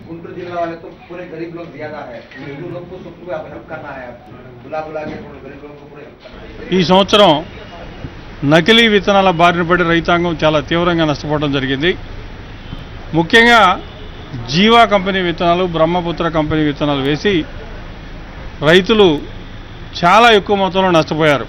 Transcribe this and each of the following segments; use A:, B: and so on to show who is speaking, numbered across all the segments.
A: गुंटूर जिला वाले तो पूरे गरीब लोग ज्यादा है हिंदू लोग को सबको आप हेल्प करना है आपको बुला बुला के पूरे गरीब लोगों को पूरे help करना है
B: ఈ సంవత్సరం నకిలీ విత్తనాల బారిన పడి రైతాంగం చాలా తీవ్రంగా నష్టపోవడం జరిగింది ముఖ్యంగా జీవా కంపెనీ విత్తనాలు బ్రహ్మపుత్ర కంపెనీ విత్తనాలు వేసి రైతులు చాలా ఎక్కువ మొత్తంలో నష్టపోయారు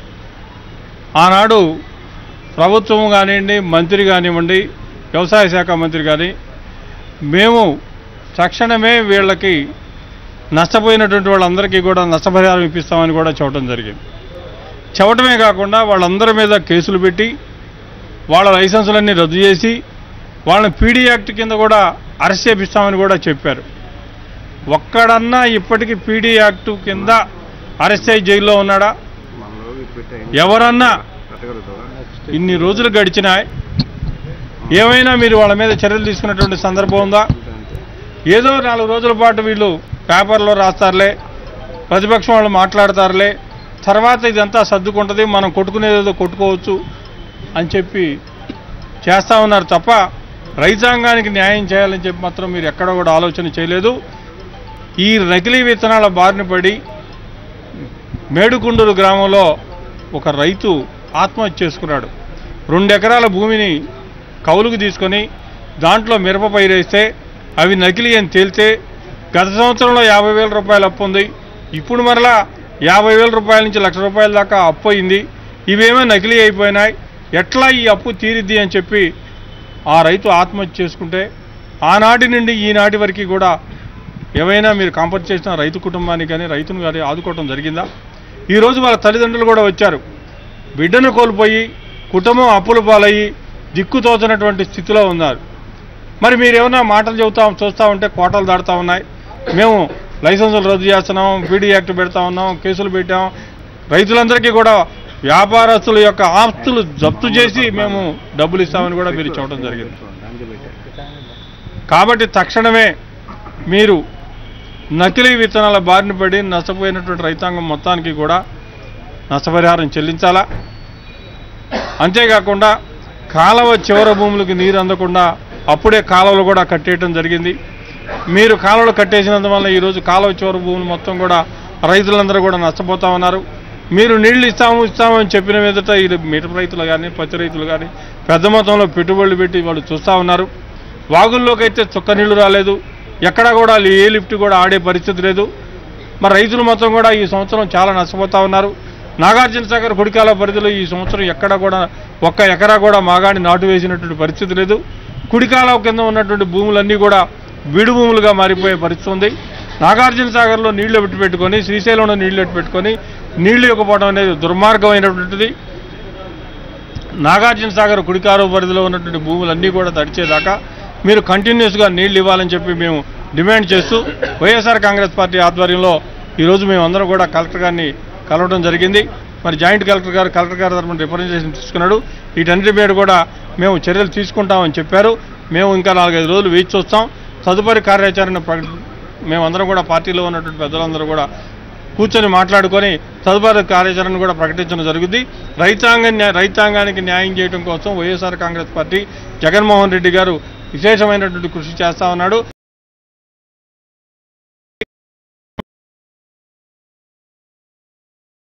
B: ఆనాడు ప్రభుత్వం కానివ్వండి మంత్రి కానివ్వండి వ్యవసాయ శాఖ మంత్రి కానీ మేము తక్షణమే వీళ్ళకి నష్టపోయినటువంటి వాళ్ళందరికీ కూడా నష్టపరిహారం ఇప్పిస్తామని కూడా చెప్పడం జరిగింది చెప్పటమే కాకుండా వాళ్ళందరి మీద కేసులు పెట్టి వాళ్ళ లైసెన్సులన్నీ రద్దు చేసి వాళ్ళని పీడీ యాక్ట్ కింద కూడా అరెస్ట్ చేపిస్తామని కూడా చెప్పారు ఒక్కడన్నా ఇప్పటికీ పీడీ యాక్ట్ కింద అరెస్ట్ అయ్యి జైల్లో ఉన్నాడా ఎవరన్నా ఇన్ని రోజులు గడిచినాయి ఏమైనా మీరు వాళ్ళ మీద చర్యలు తీసుకున్నటువంటి సందర్భం ఉందా ఏదో నాలుగు రోజుల పాటు వీళ్ళు పేపర్లో రాస్తారులే ప్రతిపక్షం వాళ్ళు మాట్లాడతారులే తర్వాత ఇదంతా సర్దుకుంటుంది మనం కొట్టుకునేదేదో కొట్టుకోవచ్చు అని చెప్పి చేస్తా ఉన్నారు తప్ప రైతాంగానికి న్యాయం చేయాలని చెప్పి మాత్రం మీరు ఎక్కడ కూడా ఆలోచన చేయలేదు ఈ నకిలీ విత్తనాల బారిన పడి మేడుకుండూరు గ్రామంలో ఒక రైతు ఆత్మహత్య చేసుకున్నాడు రెండు ఎకరాల భూమిని కౌలుకు తీసుకొని దాంట్లో మిరప పైరేస్తే అవి నకిలీ అని తేలితే గత సంవత్సరంలో యాభై వేల రూపాయలు అప్పు ఉంది ఇప్పుడు మరలా యాభై వేల రూపాయల నుంచి లక్ష రూపాయల దాకా అప్పు అయింది ఇవేమో నకిలీ అయిపోయినాయి ఎట్లా ఈ అప్పు తీరిద్ది అని చెప్పి ఆ రైతు ఆత్మహత్య చేసుకుంటే ఆనాటి నుండి ఈనాటి వరకు కూడా ఏమైనా మీరు కాంపన్సేషన్ రైతు కుటుంబానికి కానీ రైతును కానీ ఆదుకోవడం జరిగిందా ఈరోజు వాళ్ళ తల్లిదండ్రులు కూడా వచ్చారు బిడ్డను కోల్పోయి కుటుంబం అప్పుల పాలయ్యి దిక్కు తోచనటువంటి స్థితిలో ఉన్నారు మరి మీరు ఏమైనా మాటలు చెబుతాం చూస్తూ ఉంటే కోటలు దాడుతూ ఉన్నాయి మేము లైసెన్సులు రద్దు చేస్తున్నాం పీడీ యాక్ట్ పెడతా ఉన్నాం కేసులు పెట్టాం రైతులందరికీ కూడా వ్యాపారస్తుల యొక్క ఆస్తులు జప్తు చేసి మేము డబ్బులు ఇస్తామని కూడా మీరు చెప్పడం జరిగింది కాబట్టి తక్షణమే మీరు నకిలీ విత్తనాల బారిన పడి నష్టపోయినటువంటి రైతాంగం మొత్తానికి కూడా నష్టపరిహారం చెల్లించాలా అంతేకాకుండా కాలువ చివర భూములకు నీరు అందకుండా అప్పుడే కాలువలు కూడా కట్టేయటం జరిగింది మీరు కాలువలు కట్టేసినందువల్ల ఈరోజు కాలువ చివర భూములు మొత్తం కూడా రైతులందరూ కూడా నష్టపోతా ఉన్నారు మీరు నీళ్లు ఇస్తాము ఇస్తాము అని చెప్పిన మీదట ఈ మిరప రైతులు కానీ పత్తి రైతులు కానీ పెద్ద మొత్తంలో పెట్టుబడులు పెట్టి వాళ్ళు చూస్తూ ఉన్నారు వాగుల్లోకి అయితే చుక్క నీళ్లు రాలేదు ఎక్కడా కూడా ఏ లిఫ్ట్ కూడా ఆడే పరిస్థితి లేదు మరి రైతులు మొత్తం కూడా ఈ సంవత్సరం చాలా నష్టపోతా ఉన్నారు నాగార్జున సాగర్ కుడికాల పరిధిలో ఈ సంవత్సరం ఎక్కడ కూడా ఒక్క ఎకరా కూడా మాగాడి నాటు వేసినటువంటి పరిస్థితి లేదు కుడికాల కింద ఉన్నటువంటి భూములన్నీ కూడా బీడు భూములుగా మారిపోయే పరిస్థితి ఉంది నాగార్జున సాగర్లో నీళ్లు పెట్టి పెట్టుకొని శ్రీశైలంలో నీళ్లు పెట్టి పెట్టుకొని నీళ్లు ఇవ్వకపోవడం అనేది దుర్మార్గమైనటువంటిది నాగార్జున సాగర్ కుడికారు పరిధిలో ఉన్నటువంటి భూములన్నీ కూడా తడిచేదాకా మీరు కంటిన్యూస్గా నీళ్లు ఇవ్వాలని చెప్పి మేము డిమాండ్ చేస్తూ వైఎస్ఆర్ కాంగ్రెస్ పార్టీ ఆధ్వర్యంలో ఈరోజు మేము అందరం కూడా కలెక్టర్ గారిని కలవడం జరిగింది మరి జాయింట్ కలెక్టర్ గారు కలెక్టర్ గారి తరఫున రిప్రజెంటేషన్ తీసుకున్నాడు వీటన్నిటి మీద కూడా మేము చర్యలు తీసుకుంటామని చెప్పారు మేము ఇంకా నాలుగైదు రోజులు వేచి చూస్తాం తదుపరి కార్యాచరణ ప్రకటి మేమందరం కూడా పార్టీలో ఉన్నటువంటి పెద్దలందరూ కూడా కూర్చొని మాట్లాడుకొని తదుపరి కార్యాచరణ కూడా ప్రకటించడం జరుగుద్ది రైతాంగ న్యా- రైతాంగానికి న్యాయం చేయడం కోసం వైఎస్ఆర్ కాంగ్రెస్ పార్టీ జగన్మోహన్ రెడ్డి గారు విశేషమైనటువంటి కృషి చేస్తా ఉన్నాడు